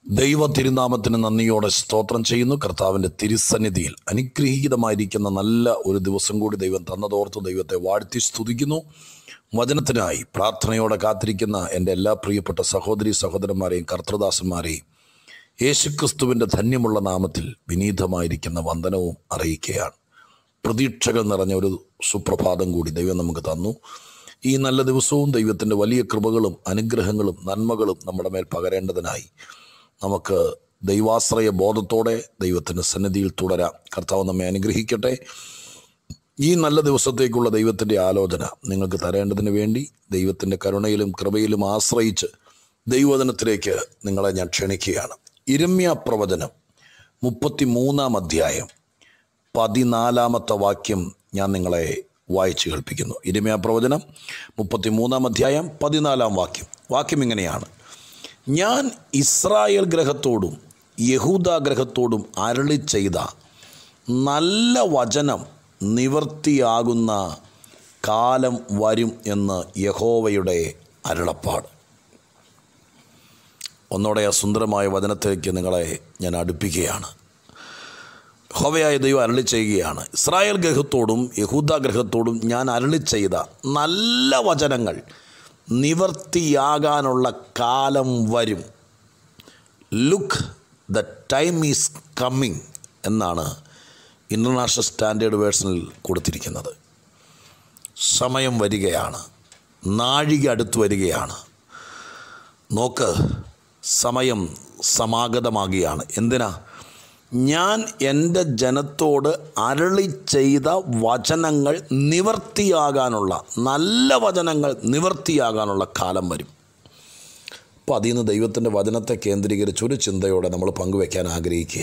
ദൈവ തിരുനാമത്തിന് നന്ദിയോടെ സ്തോത്രം ചെയ്യുന്നു കർത്താവിൻ്റെ തിരുസന്നിധിയിൽ അനുഗ്രഹീതമായിരിക്കുന്ന നല്ല ഒരു ദിവസം കൂടി ദൈവം തന്നതോർത്ത് ദൈവത്തെ വാഴ്ത്തി സ്തുതിക്കുന്നു വചനത്തിനായി പ്രാർത്ഥനയോടെ കാത്തിരിക്കുന്ന എൻ്റെ എല്ലാ പ്രിയപ്പെട്ട സഹോദരി സഹോദരന്മാരെയും കർത്തൃദാസന്മാരെയും യേശുക്രിസ്തുവിൻ്റെ ധന്യമുള്ള നാമത്തിൽ വിനീതമായിരിക്കുന്ന വന്ദനവും അറിയിക്കുകയാണ് പ്രതീക്ഷകൾ നിറഞ്ഞ ഒരു സുപ്രഭാതം കൂടി ദൈവം നമുക്ക് തന്നു ഈ നല്ല ദിവസവും ദൈവത്തിൻ്റെ വലിയ കൃപകളും അനുഗ്രഹങ്ങളും നന്മകളും നമ്മുടെ മേൽ പകരേണ്ടതിനായി നമുക്ക് ദൈവാശ്രയ ബോധത്തോടെ ദൈവത്തിൻ്റെ സന്നിധിയിൽ തുടരാം കർത്താവ് നമ്മെ അനുഗ്രഹിക്കട്ടെ ഈ നല്ല ദിവസത്തേക്കുള്ള ദൈവത്തിൻ്റെ ആലോചന നിങ്ങൾക്ക് തരേണ്ടതിന് വേണ്ടി ദൈവത്തിൻ്റെ കരുണയിലും കൃപയിലും ആശ്രയിച്ച് ദൈവവചനത്തിലേക്ക് നിങ്ങളെ ഞാൻ ക്ഷണിക്കുകയാണ് ഇരമ്യ പ്രവചനം മുപ്പത്തി മൂന്നാം അധ്യായം പതിനാലാമത്തെ വാക്യം ഞാൻ നിങ്ങളെ വായിച്ചു കേൾപ്പിക്കുന്നു ഇരമ്യ പ്രവചനം മുപ്പത്തി മൂന്നാം അധ്യായം പതിനാലാം വാക്യം വാക്യം ഇങ്ങനെയാണ് ഞാൻ ഇസ്രായേൽ ഗ്രഹത്തോടും യഹൂദ ഗ്രഹത്തോടും അരളി ചെയ്ത നല്ല വചനം നിവർത്തിയാകുന്ന കാലം വരും എന്ന് യഹോവയുടെ അരുളപ്പാട് ഒന്നോടെ ആ സുന്ദരമായ വചനത്തിലേക്ക് നിങ്ങളെ ഞാൻ അടുപ്പിക്കുകയാണ് ഹോവയായ ദൈവം അരളി ചെയ്യുകയാണ് ഇസ്രായേൽ ഗ്രഹത്തോടും യഹൂദ ഗ്രഹത്തോടും ഞാൻ അരളി ചെയ്ത നല്ല വചനങ്ങൾ നിവർത്തിയാകാനുള്ള കാലം വരും look the time is coming എന്നാണ് ഇൻ്റർനാഷണൽ സ്റ്റാൻഡേർഡ് വേർഷനിൽ കൊടുത്തിരിക്കുന്നത് സമയം വരികയാണ് നാഴിക അടുത്ത് വരികയാണ് നോക്ക് സമയം സമാഗതമാകുകയാണ് എന്തിനാ ഞാൻ എൻ്റെ ജനത്തോട് അരളി ചെയ്ത വചനങ്ങൾ നിവർത്തിയാകാനുള്ള നല്ല വചനങ്ങൾ നിവർത്തിയാകാനുള്ള കാലം വരും അപ്പോൾ അതിൽ നിന്ന് ദൈവത്തിൻ്റെ വചനത്തെ കേന്ദ്രീകരിച്ച് ഒരു ചിന്തയോടെ നമ്മൾ പങ്കുവെക്കാൻ ആഗ്രഹിക്കുക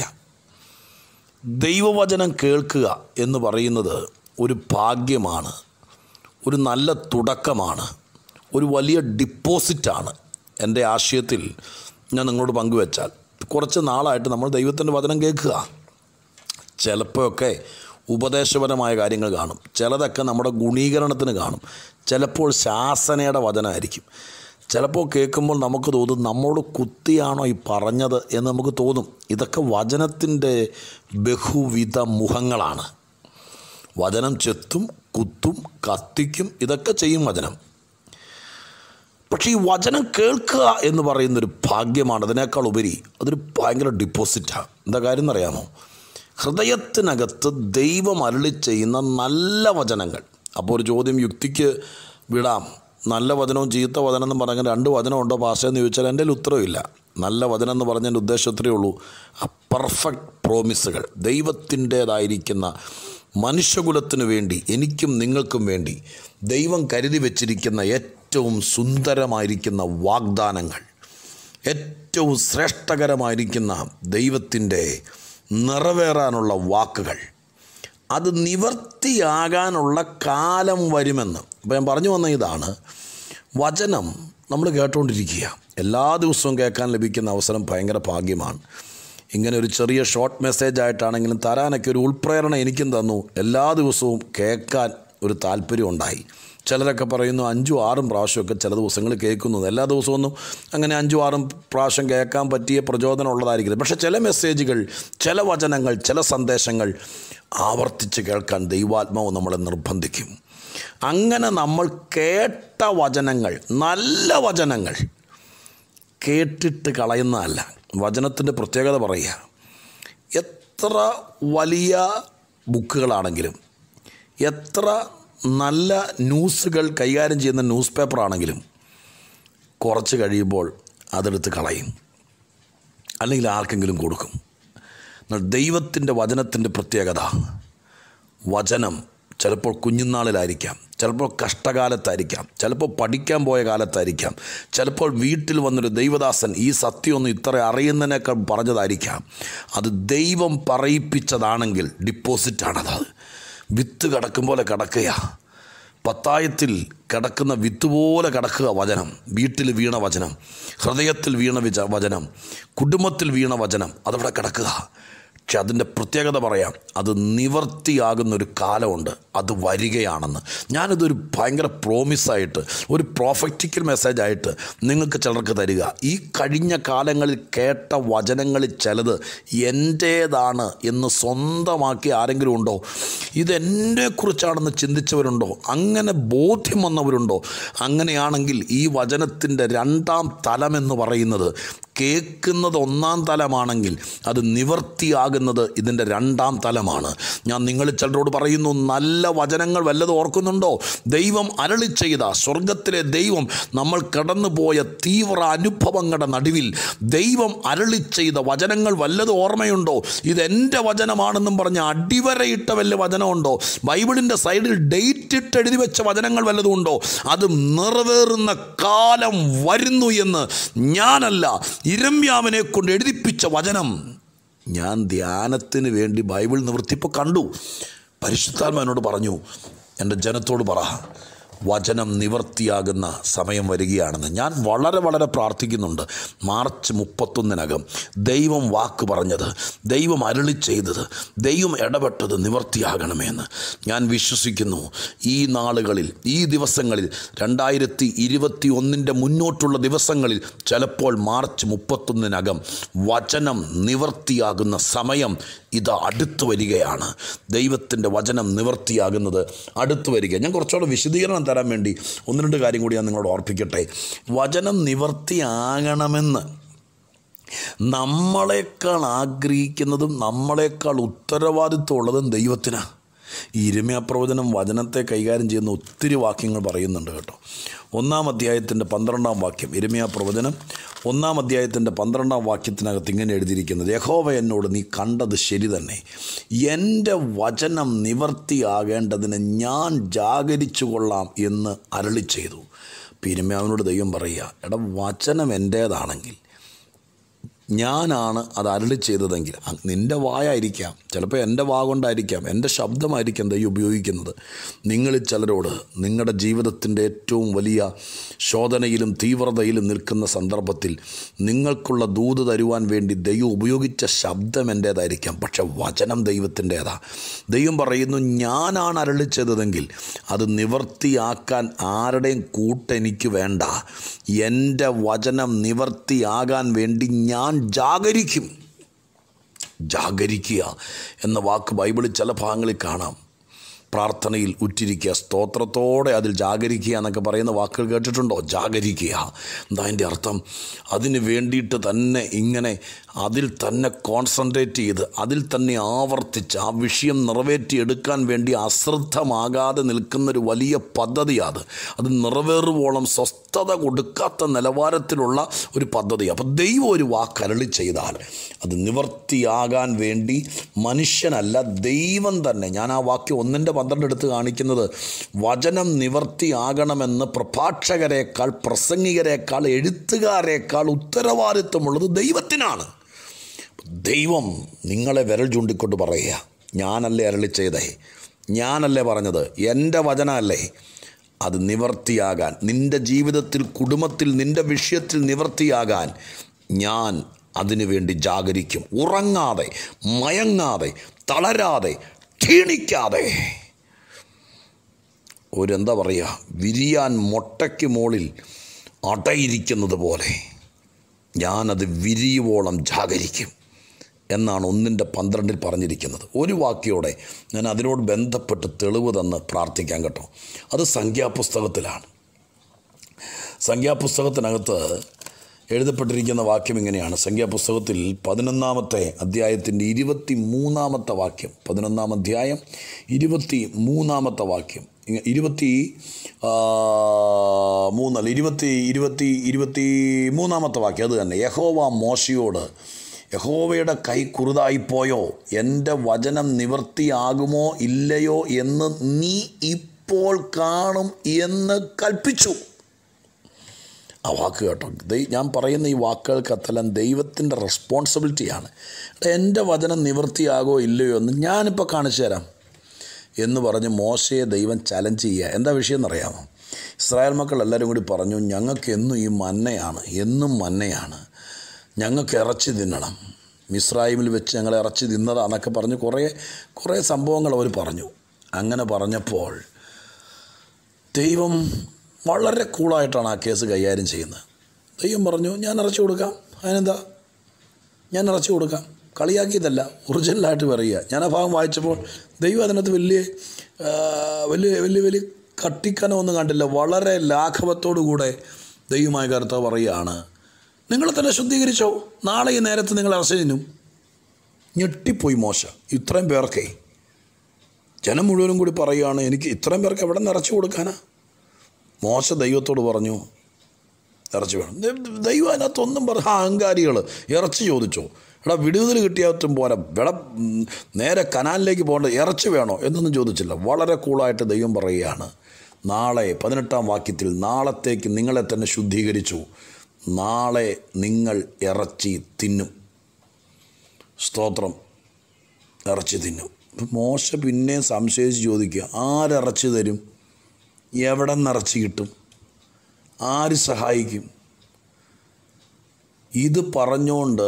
ദൈവവചനം കേൾക്കുക എന്ന് പറയുന്നത് ഒരു ഭാഗ്യമാണ് ഒരു നല്ല തുടക്കമാണ് ഒരു വലിയ ഡിപ്പോസിറ്റാണ് എൻ്റെ ആശയത്തിൽ ഞാൻ നിങ്ങളോട് പങ്കുവെച്ചാൽ കുറച്ച് നാളായിട്ട് നമ്മൾ ദൈവത്തിൻ്റെ വചനം കേൾക്കുക ചിലപ്പോഴൊക്കെ ഉപദേശപരമായ കാര്യങ്ങൾ കാണും ചിലതൊക്കെ നമ്മുടെ ഗുണീകരണത്തിന് കാണും ചിലപ്പോൾ ശാസനയുടെ വചനമായിരിക്കും ചിലപ്പോൾ കേൾക്കുമ്പോൾ നമുക്ക് തോന്നും നമ്മളോട് കുത്തിയാണോ ഈ പറഞ്ഞത് എന്ന് നമുക്ക് തോന്നും ഇതൊക്കെ വചനത്തിൻ്റെ ബഹുവിധ മുഖങ്ങളാണ് വചനം ചെത്തും കുത്തും കത്തിക്കും ഇതൊക്കെ ചെയ്യും വചനം പക്ഷേ ഈ വചനം കേൾക്കുക എന്ന് പറയുന്നൊരു ഭാഗ്യമാണ് അതിനേക്കാൾ ഉപരി അതൊരു ഭയങ്കര ഡിപ്പോസിറ്റാണ് എന്താ കാര്യം എന്നറിയാമോ ഹൃദയത്തിനകത്ത് ദൈവം അരളി ചെയ്യുന്ന നല്ല വചനങ്ങൾ അപ്പോൾ ഒരു ചോദ്യം യുക്തിക്ക് വിടാം നല്ല വചനവും ചീത്ത വചനം എന്ന് പറഞ്ഞാൽ രണ്ട് വചനം ഉണ്ടോ പാസ്റ്റേന്ന് ചോദിച്ചാൽ എൻ്റെ ഉത്തരവില്ല നല്ല വചനം എന്ന് പറഞ്ഞതിൻ്റെ ഉദ്ദേശം ഇത്രയേ ഉള്ളൂ ആ പെർഫെക്റ്റ് പ്രോമിസുകൾ ദൈവത്തിൻ്റേതായിരിക്കുന്ന മനുഷ്യകുലത്തിന് വേണ്ടി എനിക്കും നിങ്ങൾക്കും വേണ്ടി ദൈവം കരുതി വച്ചിരിക്കുന്ന ഏറ്റവും സുന്ദരമായിരിക്കുന്ന വാഗ്ദാനങ്ങൾ ഏറ്റവും ശ്രേഷ്ഠകരമായിരിക്കുന്ന ദൈവത്തിൻ്റെ നിറവേറാനുള്ള വാക്കുകൾ അത് നിവർത്തിയാകാനുള്ള കാലം വരുമെന്ന് അപ്പോൾ ഞാൻ പറഞ്ഞു വന്ന ഇതാണ് വചനം നമ്മൾ കേട്ടുകൊണ്ടിരിക്കുക എല്ലാ ദിവസവും കേൾക്കാൻ ലഭിക്കുന്ന അവസരം ഭയങ്കര ഭാഗ്യമാണ് ഇങ്ങനെ ഒരു ചെറിയ ഷോർട്ട് മെസ്സേജ് ആയിട്ടാണെങ്കിലും തരാനൊക്കെ ഒരു ഉൾപ്രേരണ എനിക്കും തന്നു എല്ലാ ദിവസവും കേൾക്കാൻ ഒരു താല്പര്യം ഉണ്ടായി ചിലരൊക്കെ പറയുന്നു അഞ്ചും ആറും പ്രാവശ്യമൊക്കെ ചില ദിവസങ്ങൾ കേൾക്കുന്നു എല്ലാ ദിവസമൊന്നും അങ്ങനെ അഞ്ചും ആറും പ്രാവശ്യം കേൾക്കാൻ പറ്റിയ പ്രചോദനം ഉള്ളതായിരിക്കില്ല പക്ഷേ ചില മെസ്സേജുകൾ ചില വചനങ്ങൾ ചില സന്ദേശങ്ങൾ ആവർത്തിച്ച് കേൾക്കാൻ ദൈവാത്മാവ് നമ്മളെ നിർബന്ധിക്കും അങ്ങനെ നമ്മൾ കേട്ട വചനങ്ങൾ നല്ല വചനങ്ങൾ കേട്ടിട്ട് കളയുന്നതല്ല വചനത്തിൻ്റെ പ്രത്യേകത പറയുക എത്ര വലിയ ബുക്കുകളാണെങ്കിലും എത്ര നല്ല ന്യൂസുകൾ കൈകാര്യം ചെയ്യുന്ന ന്യൂസ് പേപ്പർ ആണെങ്കിലും കുറച്ച് കഴിയുമ്പോൾ അതെടുത്ത് കളയും അല്ലെങ്കിൽ ആർക്കെങ്കിലും കൊടുക്കും എന്നാൽ ദൈവത്തിൻ്റെ വചനത്തിൻ്റെ പ്രത്യേകത വചനം ചിലപ്പോൾ കുഞ്ഞുനാളിലായിരിക്കാം ചിലപ്പോൾ കഷ്ടകാലത്തായിരിക്കാം ചിലപ്പോൾ പഠിക്കാൻ പോയ കാലത്തായിരിക്കാം ചിലപ്പോൾ വീട്ടിൽ വന്നൊരു ദൈവദാസൻ ഈ സത്യമൊന്നും ഇത്ര അറിയുന്നതിനേക്കാൾ പറഞ്ഞതായിരിക്കാം അത് ദൈവം പറയിപ്പിച്ചതാണെങ്കിൽ ഡിപ്പോസിറ്റാണത് വിത്ത് കിടക്കും പോലെ കിടക്കുക പത്തായത്തിൽ കിടക്കുന്ന വിത്ത് പോലെ കിടക്കുക വചനം വീട്ടിൽ വീണ വചനം ഹൃദയത്തിൽ വീണ വിച വചനം കുടുംബത്തിൽ വീണ വചനം അതവിടെ കിടക്കുക പക്ഷെ അതിൻ്റെ പ്രത്യേകത പറയാം അത് നിവർത്തിയാകുന്ന ഒരു കാലമുണ്ട് അത് വരികയാണെന്ന് ഞാനിതൊരു ഭയങ്കര പ്രോമിസായിട്ട് ഒരു പ്രോഫക്റ്റിക്കൽ മെസ്സേജായിട്ട് നിങ്ങൾക്ക് ചിലർക്ക് തരിക ഈ കഴിഞ്ഞ കാലങ്ങളിൽ കേട്ട വചനങ്ങളിൽ ചിലത് എൻ്റേതാണ് എന്ന് സ്വന്തമാക്കി ആരെങ്കിലും ഉണ്ടോ ഇതെന്നെക്കുറിച്ചാണെന്ന് ചിന്തിച്ചവരുണ്ടോ അങ്ങനെ ബോധ്യം വന്നവരുണ്ടോ അങ്ങനെയാണെങ്കിൽ ഈ വചനത്തിൻ്റെ രണ്ടാം തലമെന്ന് പറയുന്നത് കേൾക്കുന്നത് ഒന്നാം തലമാണെങ്കിൽ അത് നിവർത്തിയാകുന്നത് ഇതിൻ്റെ രണ്ടാം തലമാണ് ഞാൻ നിങ്ങൾ ചിലരോട് പറയുന്നു നല്ല വചനങ്ങൾ വല്ലതും ഓർക്കുന്നുണ്ടോ ദൈവം അരളി ചെയ്ത സ്വർഗത്തിലെ ദൈവം നമ്മൾ കടന്നുപോയ തീവ്ര അനുഭവങ്ങളുടെ നടുവിൽ ദൈവം അരളി ചെയ്ത വചനങ്ങൾ വല്ലതും ഓർമ്മയുണ്ടോ ഇത് എൻ്റെ വചനമാണെന്നും പറഞ്ഞ് അടിവരയിട്ട വല്ല വചനമുണ്ടോ ബൈബിളിൻ്റെ സൈഡിൽ ഡേറ്റ് ഇട്ട് എഴുതി വെച്ച വചനങ്ങൾ വല്ലതും ഉണ്ടോ അത് നിറവേറുന്ന കാലം വരുന്നു എന്ന് ഞാനല്ല ഇരമ്യാവിനെ കൊണ്ട് എഴുതിപ്പിച്ച വചനം ഞാൻ ധ്യാനത്തിന് വേണ്ടി ബൈബിൾ നിവർത്തിപ്പോൾ കണ്ടു പരിശുദ്ധാത്മാവിനോട് പറഞ്ഞു എൻ്റെ ജനത്തോട് പറ വചനം നിവർത്തിയാകുന്ന സമയം വരികയാണെന്ന് ഞാൻ വളരെ വളരെ പ്രാർത്ഥിക്കുന്നുണ്ട് മാർച്ച് മുപ്പത്തൊന്നിനകം ദൈവം വാക്ക് പറഞ്ഞത് ദൈവം അരളി ചെയ്തത് ദൈവം ഇടപെട്ടത് നിവർത്തിയാകണമെന്ന് ഞാൻ വിശ്വസിക്കുന്നു ഈ നാളുകളിൽ ഈ ദിവസങ്ങളിൽ രണ്ടായിരത്തി ഇരുപത്തി ഒന്നിൻ്റെ മുന്നോട്ടുള്ള ദിവസങ്ങളിൽ ചിലപ്പോൾ മാർച്ച് മുപ്പത്തൊന്നിനകം വചനം നിവർത്തിയാകുന്ന സമയം ഇത് അടുത്തു വരികയാണ് ദൈവത്തിൻ്റെ വചനം നിവർത്തിയാകുന്നത് അടുത്തു വരിക ഞാൻ കുറച്ചുകൂടെ വിശദീകരണം തരാൻ വേണ്ടി ഒന്ന് രണ്ട് കാര്യം കൂടി ഞാൻ നിങ്ങളോട് ഓർപ്പിക്കട്ടെ വചനം നിവർത്തിയാകണമെന്ന് നമ്മളെക്കാൾ ആഗ്രഹിക്കുന്നതും നമ്മളെക്കാൾ ഉത്തരവാദിത്വമുള്ളതും ദൈവത്തിനാണ് ഈ ഇരമ്യ പ്രവചനം വചനത്തെ കൈകാര്യം ചെയ്യുന്ന ഒത്തിരി വാക്യങ്ങൾ പറയുന്നുണ്ട് കേട്ടോ ഒന്നാം അധ്യായത്തിൻ്റെ പന്ത്രണ്ടാം വാക്യം ഇരമ്യ പ്രവചനം ഒന്നാം അധ്യായത്തിൻ്റെ പന്ത്രണ്ടാം വാക്യത്തിനകത്ത് ഇങ്ങനെ എഴുതിയിരിക്കുന്നത് യഹോവ എന്നോട് നീ കണ്ടത് ശരി തന്നെ എൻ്റെ വചനം നിവർത്തിയാകേണ്ടതിന് ഞാൻ ജാഗരിച്ചു കൊള്ളാം എന്ന് അരളി ചെയ്തു പിരിമ്യാവിനോട് ദൈവം പറയുക എടാ വചനം എൻ്റേതാണെങ്കിൽ ഞാനാണ് അത് അരളി ചെയ്തതെങ്കിൽ അ- നിൻ്റെ വായായിരിക്കാം ചിലപ്പോൾ എൻ്റെ വാ കൊണ്ടായിരിക്കാം എൻ്റെ ശബ്ദമായിരിക്കാം ദൈവം ഉപയോഗിക്കുന്നത് നിങ്ങളിൽ ചിലരോട് നിങ്ങളുടെ ജീവിതത്തിൻ്റെ ഏറ്റവും വലിയ ശോധനയിലും തീവ്രതയിലും നിൽക്കുന്ന സന്ദർഭത്തിൽ നിങ്ങൾക്കുള്ള ദൂത് തരുവാൻ വേണ്ടി ദൈവം ഉപയോഗിച്ച ശബ്ദം എൻ്റേതായിരിക്കാം പക്ഷെ വചനം ദൈവത്തിൻ്റേതാ ദൈവം പറയുന്നു ഞാനാണ് അരളി ചെയ്തതെങ്കിൽ അത് നിവർത്തിയാക്കാൻ ആരുടെയും കൂട്ടെനിക്ക് വേണ്ട എൻ്റെ വചനം നിവർത്തിയാകാൻ വേണ്ടി ഞാൻ ജാഗരിക്കും ജാഗരിക്കുക എന്ന വാക്ക് ബൈബിളിൽ ചില ഭാഗങ്ങളിൽ കാണാം പ്രാർത്ഥനയിൽ ഉറ്റിരിക്കുക സ്തോത്രത്തോടെ അതിൽ ജാഗരിക്കുക എന്നൊക്കെ പറയുന്ന വാക്കുകൾ കേട്ടിട്ടുണ്ടോ ജാഗരിക്കുക എന്താ അതിൻ്റെ അർത്ഥം അതിന് വേണ്ടിയിട്ട് തന്നെ ഇങ്ങനെ അതിൽ തന്നെ കോൺസെൻട്രേറ്റ് ചെയ്ത് അതിൽ തന്നെ ആവർത്തിച്ച് ആ വിഷയം നിറവേറ്റിയെടുക്കാൻ വേണ്ടി അശ്രദ്ധമാകാതെ നിൽക്കുന്നൊരു വലിയ പദ്ധതിയാണ് അത് നിറവേറുവോളം സ്വസ്ഥത കൊടുക്കാത്ത നിലവാരത്തിലുള്ള ഒരു പദ്ധതി അപ്പോൾ ദൈവം ഒരു വാക്കരളി ചെയ്താൽ അത് നിവർത്തിയാകാൻ വേണ്ടി മനുഷ്യനല്ല ദൈവം തന്നെ ഞാൻ ആ വാക്യം ഒന്നിൻ്റെ പന്ത്രണ്ട് എടുത്ത് കാണിക്കുന്നത് വചനം നിവർത്തിയാകണമെന്ന് പ്രഭാഷകരെക്കാൾ പ്രസംഗികരെക്കാൾ എഴുത്തുകാരേക്കാൾ ഉത്തരവാദിത്വമുള്ളത് ദൈവത്തിനാണ് ദൈവം നിങ്ങളെ വിരൽ ചൂണ്ടിക്കൊണ്ട് പറയുക ഞാനല്ലേ അരളി ചെയ്തേ ഞാനല്ലേ പറഞ്ഞത് എൻ്റെ വചനമല്ലേ അത് നിവർത്തിയാകാൻ നിൻ്റെ ജീവിതത്തിൽ കുടുംബത്തിൽ നിൻ്റെ വിഷയത്തിൽ നിവർത്തിയാകാൻ ഞാൻ അതിനു വേണ്ടി ജാഗരിക്കും ഉറങ്ങാതെ മയങ്ങാതെ തളരാതെ ക്ഷീണിക്കാതെ ഒരു എന്താ പറയുക വിരിയാൻ മൊട്ടയ്ക്ക് മുകളിൽ അടയിരിക്കുന്നത് പോലെ ഞാനത് വിരിയുവോളം ജാഗരിക്കും എന്നാണ് ഒന്നിൻ്റെ പന്ത്രണ്ടിൽ പറഞ്ഞിരിക്കുന്നത് ഒരു വാക്യോടെ ഞാൻ അതിനോട് ബന്ധപ്പെട്ട് തെളിവ് തന്ന് പ്രാർത്ഥിക്കാൻ കേട്ടോ അത് സംഖ്യാപുസ്തകത്തിലാണ് സംഖ്യാപുസ്തകത്തിനകത്ത് എഴുതപ്പെട്ടിരിക്കുന്ന വാക്യം ഇങ്ങനെയാണ് സംഖ്യാപുസ്തകത്തിൽ പതിനൊന്നാമത്തെ അധ്യായത്തിൻ്റെ ഇരുപത്തി മൂന്നാമത്തെ വാക്യം പതിനൊന്നാം അധ്യായം ഇരുപത്തി മൂന്നാമത്തെ വാക്യം ഇങ്ങ- ഇരുപത്തി ആ, മൂന്നല്ല ഇരുപത്തി ഇരുപത്തി ഇരുപത്തി മൂന്നാമത്തെ വാക്യം അത് തന്നെ യഹോവ മോശയോട് യഹോവയുടെ കൈ കുറുതായിപ്പോയോ എൻ്റെ വചനം നിവർത്തിയാകുമോ ഇല്ലയോ എന്ന് നീ ഇപ്പോൾ കാണും എന്ന് കൽപ്പിച്ചു ആ വാക്ക് കേട്ടോ ദൈ- ഞാൻ പറയുന്ന ഈ വാക്കുകൾക്കത്തെല്ലാം ദൈവത്തിൻ്റെ റെസ്പോൺസിബിലിറ്റിയാണ് എടാ, എൻ്റെ വചനം നിവൃത്തിയാകോ ഇല്ലയോ എന്ന് ഞാനിപ്പോൾ കാണിച്ചു തരാം എന്ന് പറഞ്ഞ് മോശയെ ദൈവം ചലഞ്ച് ചെയ്യുക എന്താ വിഷയം എന്നറിയാമോ ഇസ്രായേൽ മക്കൾ എല്ലാവരും കൂടി പറഞ്ഞു ഞങ്ങൾക്ക് എന്നും ഈ മന്നയാണ് എന്നും മന്നയാണ് ഞങ്ങൾക്ക് ഇറച്ചി തിന്നണം മിസ്രൈമിൽ വെച്ച് ഞങ്ങളെ ഇറച്ചി തിന്നതാന്നൊക്കെ പറഞ്ഞ് കുറേ കുറേ സംഭവങ്ങൾ അവർ പറഞ്ഞു അങ്ങനെ പറഞ്ഞപ്പോൾ ദൈവം വളരെ കൂളായിട്ടാണ് ആ കേസ് കൈകാര്യം ചെയ്യുന്നത് ദൈവം പറഞ്ഞു ഞാൻ ഇറച്ചി കൊടുക്കാം അതിനെന്താ ഞാൻ ഇറച്ചി കൊടുക്കാം കളിയാക്കിയതല്ല ഒറിജിനലായിട്ട് പറയുക ഞാൻ ആ ഭാഗം വായിച്ചപ്പോൾ ദൈവം അതിനകത്ത് വലിയ ആ, വലിയ വലിയ വലിയ കട്ടിക്കനമൊന്നും കണ്ടില്ല വളരെ ലാഘവത്തോടു കൂടെ ദൈവമായ കർത്താവ് പറയുകയാണ് നിങ്ങൾ തന്നെ ശുദ്ധീകരിച്ചോ നാളെ ഈ നേരത്ത് നിങ്ങൾ ഇറച്ചി തിന്നും ഞെട്ടിപ്പോയി മോശ ഇത്രയും പേർക്കേ ജനം മുഴുവനും കൂടി പറയുകയാണ് എനിക്ക് ഇത്രയും പേർക്ക് എവിടെ നിന്ന് ഇറച്ചി കൊടുക്കാനാ മോശ ദൈവത്തോട് പറഞ്ഞു ഇറച്ചി വേണം ദൈ- ദൈവം അതിനകത്തൊന്നും പറ ആ അഹങ്കാരികൾ ഇറച്ചി ചോദിച്ചോ എടാ വിടുതൽ കിട്ടിയാത്തും പോരാ വെട ഉം, നേരെ കനാലിലേക്ക് പോകേണ്ട ഇറച്ചി വേണോ എന്നൊന്നും ചോദിച്ചില്ല വളരെ കൂളായിട്ട് ദൈവം പറയുകയാണ് നാളെ പതിനെട്ടാം വാക്യത്തിൽ നാളത്തേക്ക് നിങ്ങളെ തന്നെ ശുദ്ധീകരിച്ചു നാളെ നിങ്ങൾ ഇറച്ചി തിന്നും സ്തോത്രം ഇറച്ചി തിന്നും ഇപ്പം മോശ പിന്നെയും സംശയിച്ച് ചോദിക്കുക ആരിറച്ചി തരും എവിടെ നിന്ന് ഇറച്ചി കിട്ടും ആര് സഹായിക്കും ഇത് പറഞ്ഞുകൊണ്ട്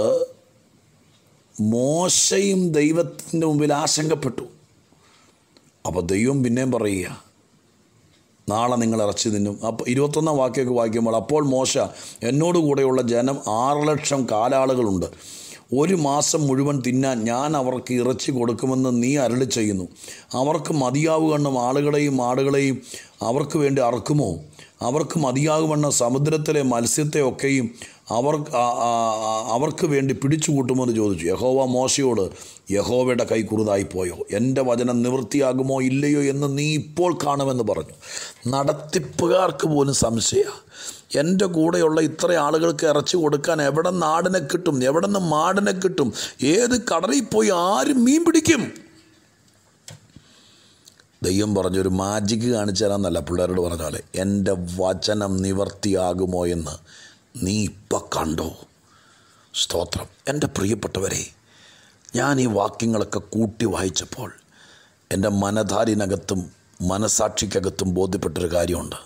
മോശയും ദൈവത്തിൻ്റെ മുമ്പിൽ ആശങ്കപ്പെട്ടു അപ്പോൾ ദൈവം പിന്നെയും പറയുക നാളെ നിങ്ങൾ ഇറച്ചി തിന്നും അപ്പോൾ ഇരുപത്തൊന്നാം വാക്യമൊക്കെ വായിക്കുമ്പോൾ അപ്പോൾ മോശ എന്നോട് കൂടെയുള്ള ജനം ആറ് ലക്ഷം കാലാളുകളുണ്ട് ഒരു മാസം മുഴുവൻ തിന്നാൻ ഞാൻ അവർക്ക് ഇറച്ചി കൊടുക്കുമെന്ന് നീ അരളി ചെയ്യുന്നു അവർക്ക് മതിയാവുകണ്ണം ആളുകളെയും ആടുകളെയും അവർക്ക് വേണ്ടി അറക്കുമോ അവർക്ക് മതിയാകുവണ്ണം സമുദ്രത്തിലെ മത്സ്യത്തെയൊക്കെയും അവർ ആ- ആ- ആ- അവർക്ക് വേണ്ടി പിടിച്ചു കൂട്ടുമെന്ന് ചോദിച്ചു യഹോവ മോശയോട് യഹോവയുടെ കൈ കുറുതായിപ്പോയോ എൻ്റെ വചനം നിവൃത്തിയാകുമോ ഇല്ലയോ എന്ന് നീ ഇപ്പോൾ കാണുമെന്ന് പറഞ്ഞു നടത്തിപ്പുകാർക്ക് പോലും സംശയ എൻ്റെ കൂടെയുള്ള ഇത്ര ആളുകൾക്ക് ഇറച്ചി കൊടുക്കാൻ എവിടെ നാടിനെ കിട്ടും എവിടെ നിന്ന് മാടിനെ കിട്ടും ഏത് കടലിൽ പോയി ആര് മീൻ പിടിക്കും ദൈവം പറഞ്ഞു ഒരു മാജിക്ക് കാണിച്ചു തരാമെന്നല്ല പിള്ളേരോട് പറഞ്ഞ പോലെ എൻ്റെ വചനം നിവർത്തിയാകുമോ എന്ന് നീ ഇപ്പം കണ്ടോ സ്തോത്രം എൻ്റെ പ്രിയപ്പെട്ടവരെ ഞാൻ ഈ വാക്യങ്ങളൊക്കെ കൂട്ടി വായിച്ചപ്പോൾ എൻ്റെ മനധാരിനകത്തും മനസാക്ഷിക്കകത്തും ബോധ്യപ്പെട്ടൊരു കാര്യമുണ്ട്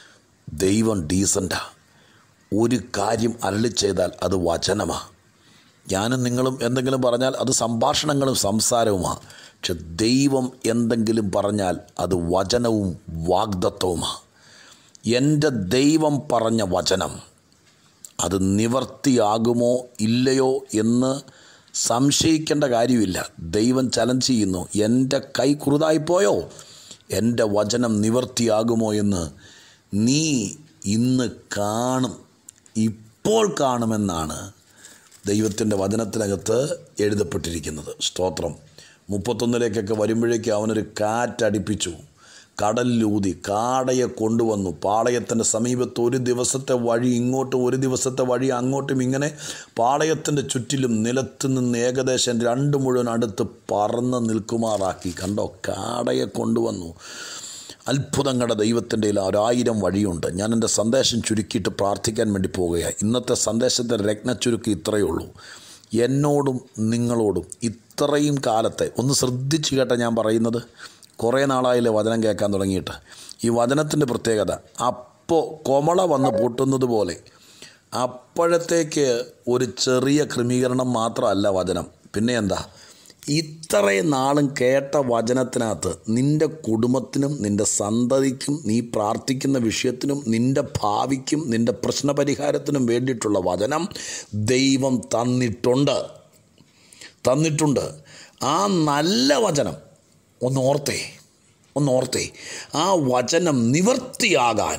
ദൈവം ഡീസൻ്റാ ഒരു കാര്യം അരളി ചെയ്താൽ അത് വചനമാണ് ഞാനും നിങ്ങളും എന്തെങ്കിലും പറഞ്ഞാൽ അത് സംഭാഷണങ്ങളും സംസാരവുമാണ് പക്ഷെ ദൈവം എന്തെങ്കിലും പറഞ്ഞാൽ അത് വചനവും വാഗ്ദത്വവുമാണ് എൻ്റെ ദൈവം പറഞ്ഞ വചനം അത് നിവർത്തിയാകുമോ ഇല്ലയോ എന്ന് സംശയിക്കേണ്ട കാര്യമില്ല ദൈവം ചലഞ്ച് ചെയ്യുന്നു എൻ്റെ കൈ കുറുതായിപ്പോയോ എൻ്റെ വചനം നിവർത്തിയാകുമോ എന്ന് നീ ഇന്ന് കാണും ഇപ്പോൾ കാണുമെന്നാണ് ദൈവത്തിൻ്റെ വചനത്തിനകത്ത് എഴുതപ്പെട്ടിരിക്കുന്നത് സ്തോത്രം മുപ്പത്തൊന്നിലേക്കൊക്കെ വരുമ്പോഴേക്കും അവനൊരു കാറ്റടിപ്പിച്ചു കടലിലൂതി കാടയെ കൊണ്ടുവന്നു പാളയത്തിൻ്റെ സമീപത്ത് ഒരു ദിവസത്തെ വഴി ഇങ്ങോട്ടും ഒരു ദിവസത്തെ വഴി അങ്ങോട്ടും ഇങ്ങനെ പാളയത്തിൻ്റെ ചുറ്റിലും നിലത്ത് നിന്ന് ഏകദേശം രണ്ട് മുഴുവൻ അടുത്ത് പറന്ന് നിൽക്കുമാറാക്കി കണ്ടോ കാടയെ കൊണ്ടുവന്നു അത്ഭുതങ്ങളുടെ ദൈവത്തിൻ്റെ ഒരായിരം വഴിയുണ്ട് ഞാൻ എൻ്റെ സന്ദേശം ചുരുക്കിയിട്ട് പ്രാർത്ഥിക്കാൻ വേണ്ടി പോവുകയാണ് ഇന്നത്തെ സന്ദേശത്തെ രത്നച്ചുരുക്കി ഇത്രയേ ഉള്ളൂ എന്നോടും നിങ്ങളോടും ഇത്രയും കാലത്തെ ഒന്ന് ശ്രദ്ധിച്ച് കേട്ട ഞാൻ പറയുന്നത് കുറേ നാളായില്ലേ വചനം കേൾക്കാൻ തുടങ്ങിയിട്ട് ഈ വചനത്തിൻ്റെ പ്രത്യേകത അപ്പോൾ കൊമള വന്ന് പൊട്ടുന്നത് പോലെ അപ്പോഴത്തേക്ക് ഒരു ചെറിയ ക്രമീകരണം മാത്രമല്ല വചനം പിന്നെ എന്താ ഇത്രയും നാളും കേട്ട വചനത്തിനകത്ത് നിൻ്റെ കുടുംബത്തിനും നിൻ്റെ സന്തതിക്കും നീ പ്രാർത്ഥിക്കുന്ന വിഷയത്തിനും നിൻ്റെ ഭാവിക്കും നിൻ്റെ പ്രശ്നപരിഹാരത്തിനും വേണ്ടിയിട്ടുള്ള വചനം ദൈവം തന്നിട്ടുണ്ട് തന്നിട്ടുണ്ട് ആ നല്ല വചനം ഒന്ന് ഓർത്തേ ഒന്ന് ഓർത്തേ ആ വചനം നിവർത്തിയാകാൻ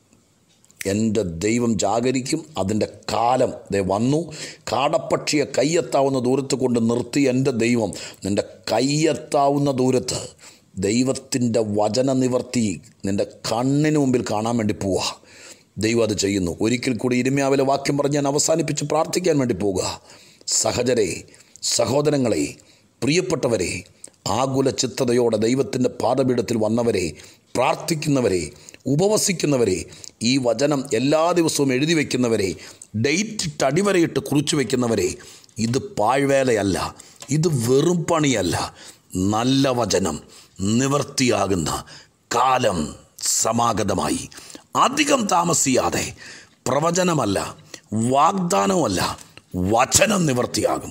എൻ്റെ ദൈവം ജാഗരിക്കും അതിൻ്റെ കാലം ദേ വന്നു കാടപ്പക്ഷിയെ കയ്യെത്താവുന്ന ദൂരത്ത് കൊണ്ട് നിർത്തി എൻ്റെ ദൈവം നിൻ്റെ കയ്യെത്താവുന്ന ദൂരത്ത് ദൈവത്തിൻ്റെ വചന നിവർത്തി നിൻ്റെ കണ്ണിന് മുമ്പിൽ കാണാൻ വേണ്ടി പോവുക ദൈവം അത് ചെയ്യുന്നു ഒരിക്കൽ കൂടി ഇരുമ്യാവിലെ വാക്യം പറഞ്ഞ് ഞാൻ അവസാനിപ്പിച്ച് പ്രാർത്ഥിക്കാൻ വേണ്ടി പോവുക സഹചരെ സഹോദരങ്ങളെ പ്രിയപ്പെട്ടവരെ ആകുല ചിത്തതയോടെ ദൈവത്തിൻ്റെ പാദപീഠത്തിൽ വന്നവരെ പ്രാർത്ഥിക്കുന്നവരെ ഉപവസിക്കുന്നവരെ ഈ വചനം എല്ലാ ദിവസവും എഴുതി വയ്ക്കുന്നവരെ ഡേറ്റ് ഇട്ട് അടിവരയിട്ട് കുറിച്ചു വയ്ക്കുന്നവരെ ഇത് പാഴ്വേലയല്ല ഇത് വെറും പണിയല്ല നല്ല വചനം നിവർത്തിയാകുന്ന കാലം സമാഗതമായി അധികം താമസിയാതെ പ്രവചനമല്ല വാഗ്ദാനമല്ല വചനം നിവർത്തിയാകും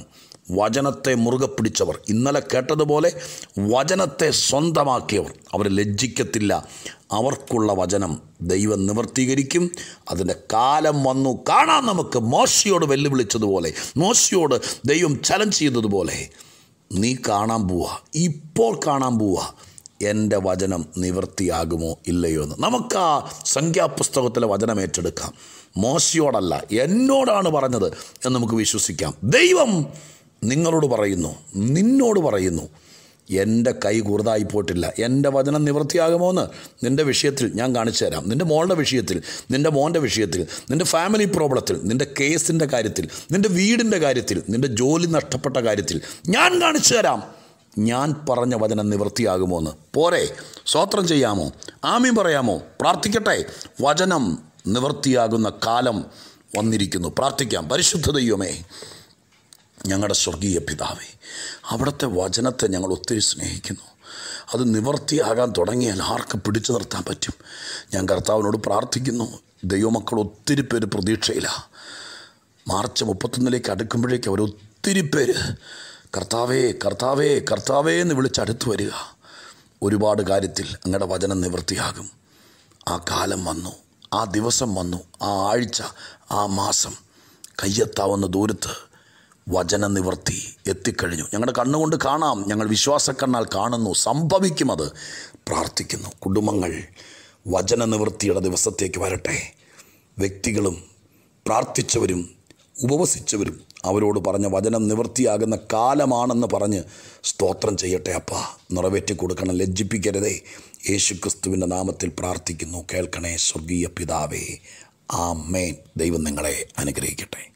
വചനത്തെ മുറുകെ പിടിച്ചവർ ഇന്നലെ കേട്ടതുപോലെ വചനത്തെ സ്വന്തമാക്കിയവർ അവർ ലജ്ജിക്കത്തില്ല അവർക്കുള്ള വചനം ദൈവം നിവർത്തീകരിക്കും അതിൻ്റെ കാലം വന്നു കാണാൻ നമുക്ക് മോശയോട് വെല്ലുവിളിച്ചതുപോലെ മോശയോട് ദൈവം ചലഞ്ച് ചെയ്തതുപോലെ നീ കാണാൻ പോവാ ഇപ്പോൾ കാണാൻ പോവാ എൻ്റെ വചനം നിവൃത്തിയാകുമോ ഇല്ലയോ എന്ന് നമുക്ക് ആ സംഖ്യാപുസ്തകത്തിലെ വചനം ഏറ്റെടുക്കാം മോശയോടല്ല എന്നോടാണ് പറഞ്ഞത് എന്ന് നമുക്ക് വിശ്വസിക്കാം ദൈവം നിങ്ങളോട് പറയുന്നു നിന്നോട് പറയുന്നു എൻ്റെ കൈ കുറുതായി പോയിട്ടില്ല എൻ്റെ വചനം നിവൃത്തിയാകുമോ എന്ന് നിൻ്റെ വിഷയത്തിൽ ഞാൻ കാണിച്ചു തരാം നിൻ്റെ മോളുടെ വിഷയത്തിൽ നിൻ്റെ മോൻ്റെ വിഷയത്തിൽ നിൻ്റെ ഫാമിലി പ്രോബ്ലത്തിൽ നിൻ്റെ കേസിൻ്റെ കാര്യത്തിൽ നിൻ്റെ വീടിൻ്റെ കാര്യത്തിൽ നിൻ്റെ ജോലി നഷ്ടപ്പെട്ട കാര്യത്തിൽ ഞാൻ കാണിച്ചു തരാം ഞാൻ പറഞ്ഞ വചനം നിവൃത്തിയാകുമോ എന്ന് പോരെ സ്വോത്രം ചെയ്യാമോ ആമീൻ പറയാമോ പ്രാർത്ഥിക്കട്ടെ വചനം നിവൃത്തിയാകുന്ന കാലം വന്നിരിക്കുന്നു പ്രാർത്ഥിക്കാം പരിശുദ്ധ ദൈവമേ ഞങ്ങളുടെ സ്വർഗീയ പിതാവേ അവിടുത്തെ വചനത്തെ ഞങ്ങൾ ഒത്തിരി സ്നേഹിക്കുന്നു അത് നിവർത്തിയാകാൻ തുടങ്ങിയാൽ ആർക്ക് പിടിച്ചു നിർത്താൻ പറ്റും ഞാൻ കർത്താവിനോട് പ്രാർത്ഥിക്കുന്നു ദൈവമക്കൾ ഒത്തിരി പേര് പ്രതീക്ഷയിലാണ് മാർച്ച് മുപ്പത്തൊന്നിലേക്ക് അടുക്കുമ്പോഴേക്ക് അവർ ഒത്തിരി പേര് കർത്താവേ കർത്താവേ കർത്താവേ എന്ന് വിളിച്ച് അടുത്ത് വരിക ഒരുപാട് കാര്യത്തിൽ അങ്ങയുടെ വചനം നിവൃത്തിയാകും ആ കാലം വന്നു ആ ദിവസം വന്നു ആ ആഴ്ച ആ മാസം കയ്യെത്താവുന്ന ദൂരത്ത് വചന നിവർത്തി എത്തിക്കഴിഞ്ഞു ഞങ്ങളുടെ കണ്ണുകൊണ്ട് കാണാം ഞങ്ങൾ വിശ്വാസക്കണ്ണാൽ കാണുന്നു സംഭവിക്കും അത് പ്രാർത്ഥിക്കുന്നു കുടുംബങ്ങൾ വചന നിവൃത്തിയുടെ ദിവസത്തേക്ക് വരട്ടെ വ്യക്തികളും പ്രാർത്ഥിച്ചവരും ഉപവസിച്ചവരും അവരോട് പറഞ്ഞ വചനം നിവൃത്തിയാകുന്ന കാലമാണെന്ന് പറഞ്ഞ് സ്തോത്രം ചെയ്യട്ടെ അപ്പ നിറവേറ്റി കൊടുക്കണം ലജ്ജിപ്പിക്കരുതേ യേശു ക്രിസ്തുവിൻ്റെ നാമത്തിൽ പ്രാർത്ഥിക്കുന്നു കേൾക്കണേ സ്വർഗീയ പിതാവേ ആ മേൻ ദൈവം നിങ്ങളെ അനുഗ്രഹിക്കട്ടെ